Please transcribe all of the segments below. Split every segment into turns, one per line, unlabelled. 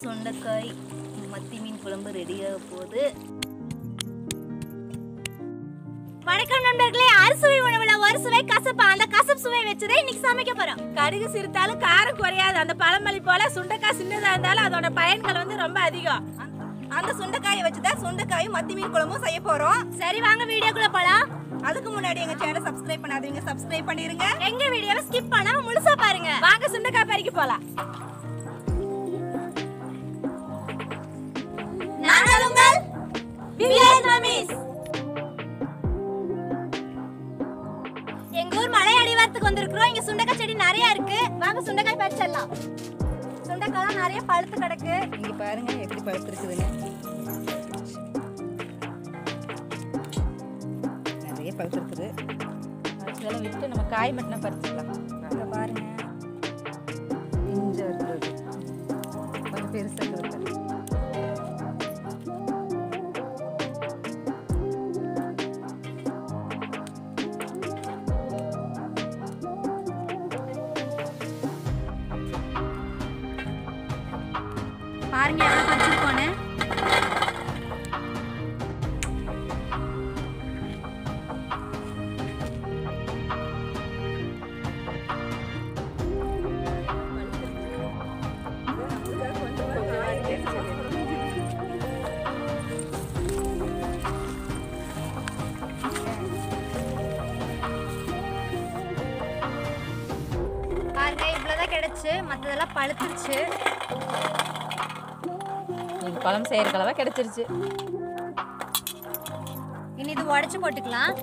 சுண்டைக்காய் மத்தி மீன் குழம்பு ரெடியாக போகுது வணக்கம் நண்பர்களே அறுசுவை உணவுல ஒரு சுவை கசப்பா அந்த கசப்பு சுவை வச்சுதான் இன்னைக்கு சமைக்க போறோம்
கடுகு சிரித்தாலும் காரம் குறையாது அந்த பழமொழி போல சுண்டைக்காய் சின்னதா இருந்தாலும் அதோட பயன்கள் வந்து ரொம்ப அதிகம்
அந்த சுண்டைக்காயை வச்சுதான் சுண்டைக்காயும் மத்தி மீன் குழம்பும் செய்ய போறோம்
சரி வாங்க வீடியோக்குள்ள போலாம்
அதுக்கு முன்னாடி எங்க சேனலை சப்ஸ்கிரைப் பண்ணாதீங்க சப்ஸ்கிரைப் பண்ணிருங்க
எங்க வீடியோவை ஸ்கிப் பண்ணாம முழுசா பாருங்க
வாங்க சுண்டைக்காய் பறிக்க போலாம்
நாங்கள் உங்கள் வில்லேஜ் மம்மிஸ் எங்க ஊர் மலை அடிவாரத்துக்கு வந்திருக்கிறோம் இங்க சுண்டைக்காய் செடி நிறைய இருக்கு வாங்க சுண்டைக்காய் பறிச்சிடலாம் சுண்டைக்காய் நிறைய பழுத்து கிடக்கு
இங்க பாருங்க எப்படி பழுத்திருக்குதுன்னு நிறைய பழுத்திருக்குது
இதெல்லாம் விட்டு நம்ம காய் மட்டும் பறிச்சுக்கலாம்
அங்க பாருங்க பிஞ்சா இருக்குது கொஞ்சம் பெருசா இருக்குது
பாருங்க எவ்வளவு பறிச்சிருக்கோன்னு பாருங்க இவ்வளவுதான் கிடைச்சு மத்ததெல்லாம் பழுத்துருச்சு
நீங்க குழம்பு செய்யற கலவை கிடைச்சிருச்சு
இனி இது உடைச்சு போட்டுக்கலாம்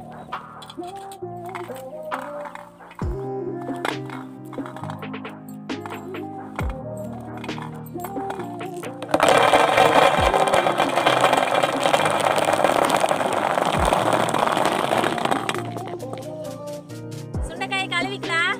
சுண்டைக்காயை கழுவிக்கலாம்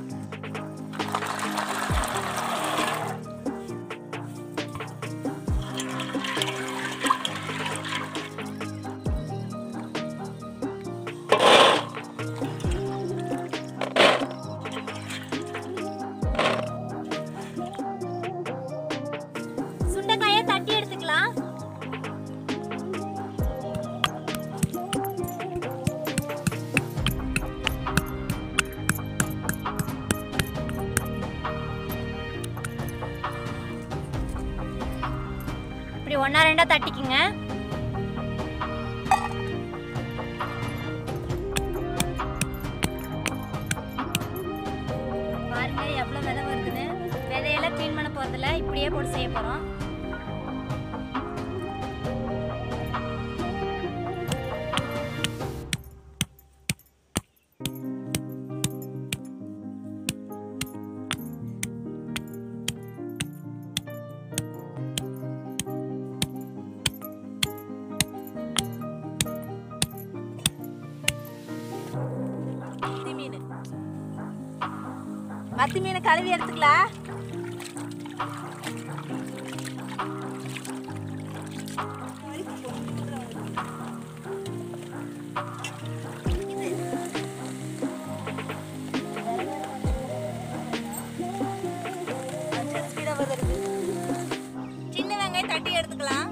சுண்டைக்காயை தட்டி எடுத்துக்கலாம் இப்படி ஒண்ணா ரெண்டா தட்டிக்குங்க பாருங்க எவ்வளவு விதை வருதுன்னு விதையெல்லாம் க்ளீன் பண்ண போறதில்ல இப்படியே போட்டு செய்ய போறோம்
மத்தி மீன் மத்தி மீனை கழுவி எடுத்துக்கலாம்
சின்ன வெங்காயம் தட்டி எடுத்துக்கலாம்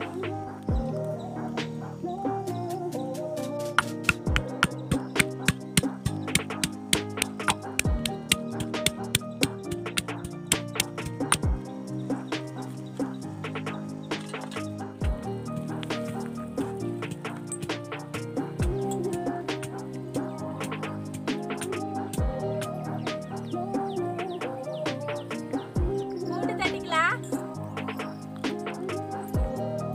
பூண்டு தட்டிக்கலாம்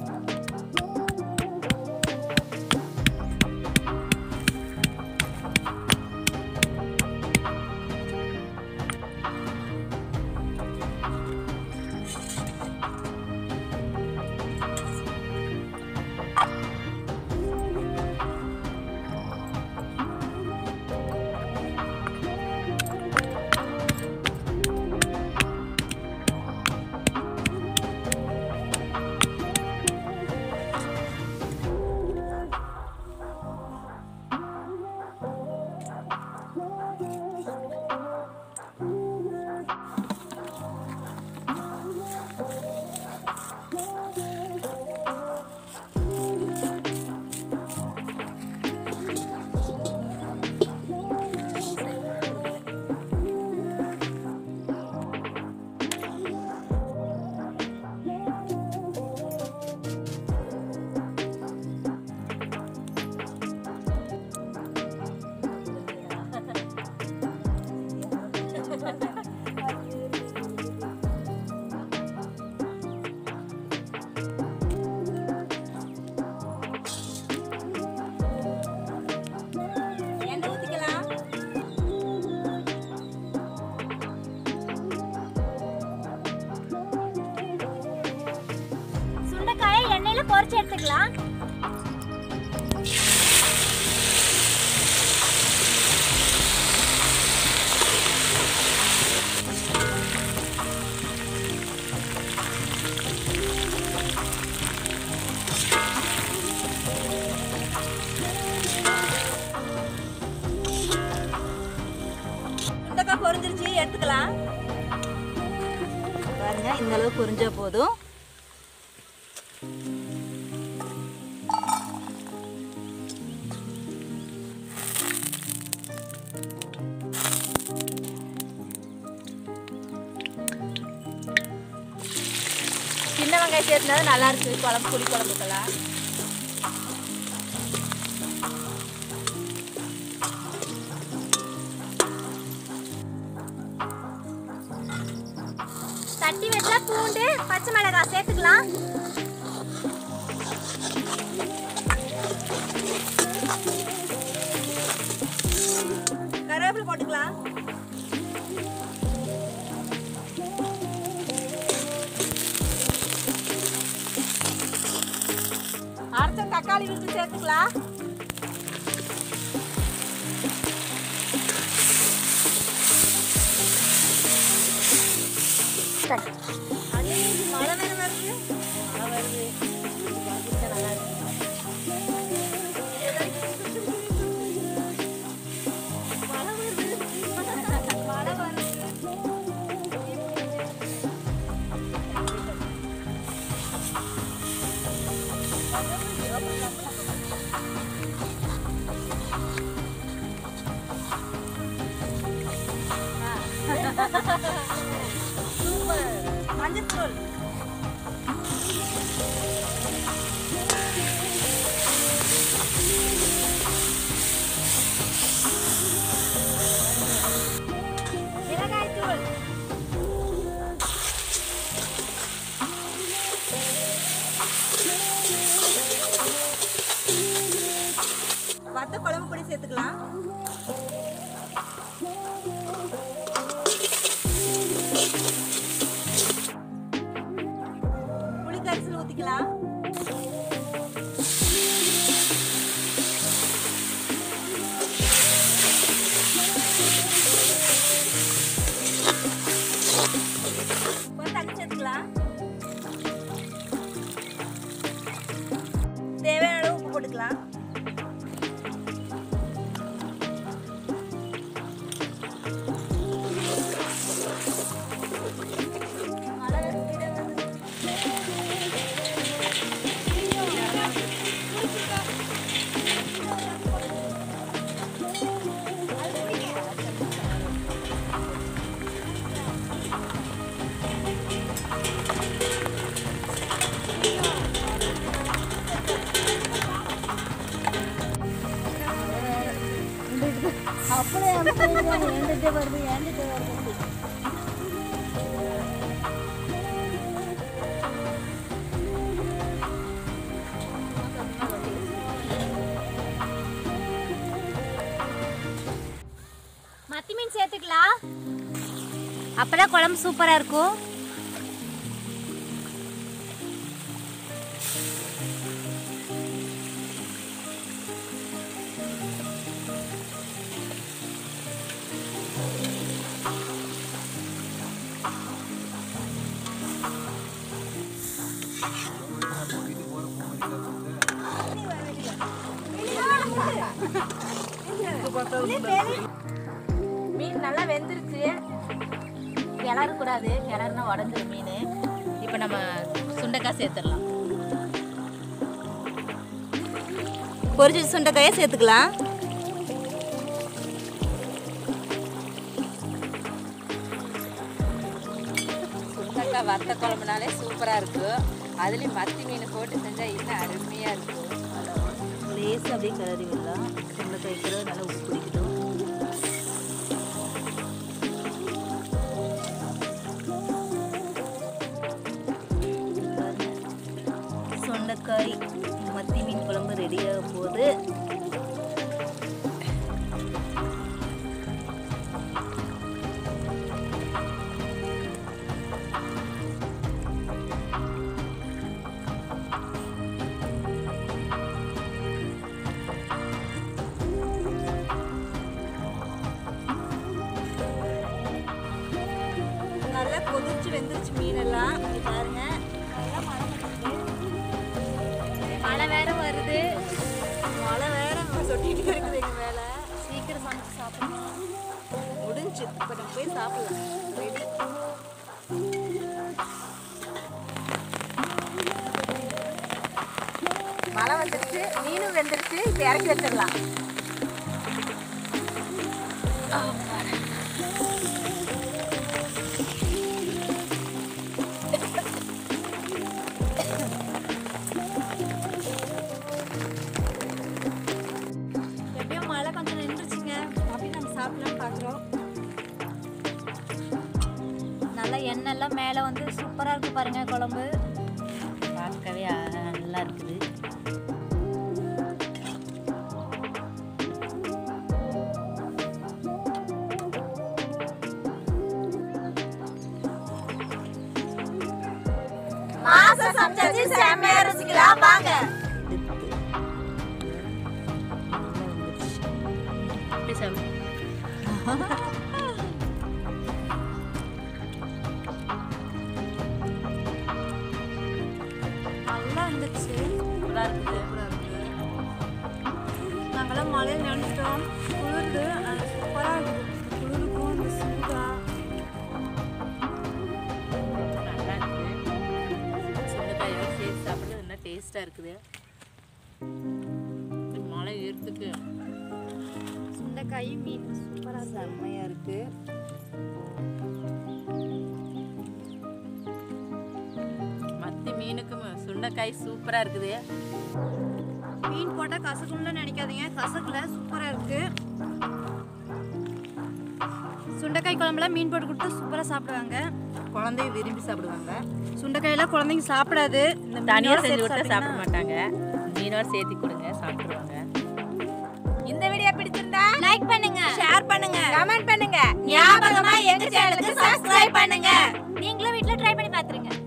எண்ணெயில பொரிச்சு எடுத்துக்கலாம்
சுண்டக்காய் பொரிஞ்சிருச்சு எடுத்துக்கலாம் பாருங்க இந்த அளவு பொரிஞ்சா போதும்
சின்ன வெங்காயம் சேர்த்துனது நல்லா இருக்கு குழம்பு புளி குழம்புக்கெல்லாம்
தட்டி வச்ச பூண்டு பச்சை மிளகாய் சேர்த்துக்கலாம்
கருவேப்பிலை போட்டுக்கலாம்
அரைச்ச தக்காளி விட்டு சேர்த்துக்கலாம்
மழை வேற வருது
மழை வருது இது வந்துருச்சா நல்லா இருக்கு
மழை வருது மஞ்சள்
மிளகாய் தூள்
வத்த குழம்பு பொடி சேர்த்துக்கலாம் புளி கரைசல் ஊற்றிக்கலாம் கொஞ்சம் தண்ணி சேர்த்துக்கலாம் தேவையான அளவு உப்பு போட்டுக்கலாம்
மத்தி மீன் சேர்த்துக்கலாம் அப்பதான் குழம்பு சூப்பரா இருக்கும்
மீன் நல்லா வெந்துருச்சு கிளற கூடாது கிளறுனா உடஞ்சிரும் மீன் இப்போ நம்ம சுண்டைக்காய் சேர்த்துடலாம்
பொரிச்ச சுண்டைக்காயை சேர்த்துக்கலாம்
சுண்டைக்காய் வத்த குழம்புனாலே சூப்பராக இருக்கும் அதுலேயும் மத்தி மீன் போட்டு செஞ்சால் இன்னும் அருமையாக இருக்கும்
லேசாக அப்படியே கிளறி விடலாம் சுண்டைக்காய் கூட நல்லா உப்பு பிடிக்கட்டும் சுண்டைக்காய் மத்தி மீன் குழம்பு ரெடியாக போகுது கொதிச்சு வெந்துருச்சு மீனெல்லாம் இங்க பாருங்க நல்லா மழை வந்துருக்கு.
மழை வேற வருது
மழை வேற நம்ம சொட்டிட்டு இருக்குது எங்க மேல
சீக்கிரம் சமைச்சு சாப்பிடணும்
முடிஞ்சு இப்போ நம்ம போய் சாப்பிடலாம் ரெடி
மழை வந்துருச்சு மீனும் வெந்துருச்சு இப்போ இறக்கி வச்சிடலாம்
எப்படியோ மழை கொஞ்சம் நின்றுச்சுங்க அப்படியே நம்ம சாப்பிடலாம்னு பார்க்குறோம் நல்லா எண்ணெய்லாம் மேலே வந்து சூப்பராக இருக்கு பாருங்க குழம்பு
பார்க்கவே அ- நல்லா இருக்குது
மாசம் சமைச்சாச்சு செம்மையா ருசிக்கலாம் வாங்க
எப்படி சாப்பிடு
நல்லா இருந்துச்சு
நல்லா இருக்குது
நாங்களாம் மழையில் நினைச்சிட்டோம் குளிர்ந்து சூப்பராக இருக்குது குளிருக்கும் இந்த சூடா
நல்லா இருக்குது சுண்டைக்காயோட சேர்த்து சாப்பிட நல்லா டேஸ்ட்டாக இருக்குது இது மழை ஏறத்துக்கு
சுண்டைக்காய் மீன் சூப்பராக
செம்மையா இருக்கு
மத்தி மீனுக்கும் சுண்டைக்காய் சூப்பராக இருக்குது
மீன் போட்டால் கசக்கும்னு நினைக்காதீங்க கசக்கல சூப்பராக இருக்கு சுண்டைக்காய் குழம்புல மீன் போட்டு கொடுத்து சூப்பராக சாப்பிடுவாங்க
குழந்தைய விரும்பி சாப்பிடுவாங்க
சுண்டைக்காயெல்லாம் குழந்தைங்க சாப்பிடாது இந்த
தனியாக
மீனோட
செஞ்சு
சேர்த்து
கொடுத்தா சாப்பிட
சாப்பிட்டீங்கன்னா
மாட்டாங்க மீனோட சேர்த்து கொடுங்க சாப்பிடுவாங்க இந்த வீடியோ பிடிச்சிருந்தா
லைக் பண்ணுங்க
ஷேர் பண்ணுங்க
கமெண்ட் பண்ணுங்க
ஞாபகமா எங்க சேனலுக்கு சப்ஸ்கிரைப் பண்ணுங்க
நீங்களும் வீட்டில் ட்ரை பண்ணி பார்த்துருங்க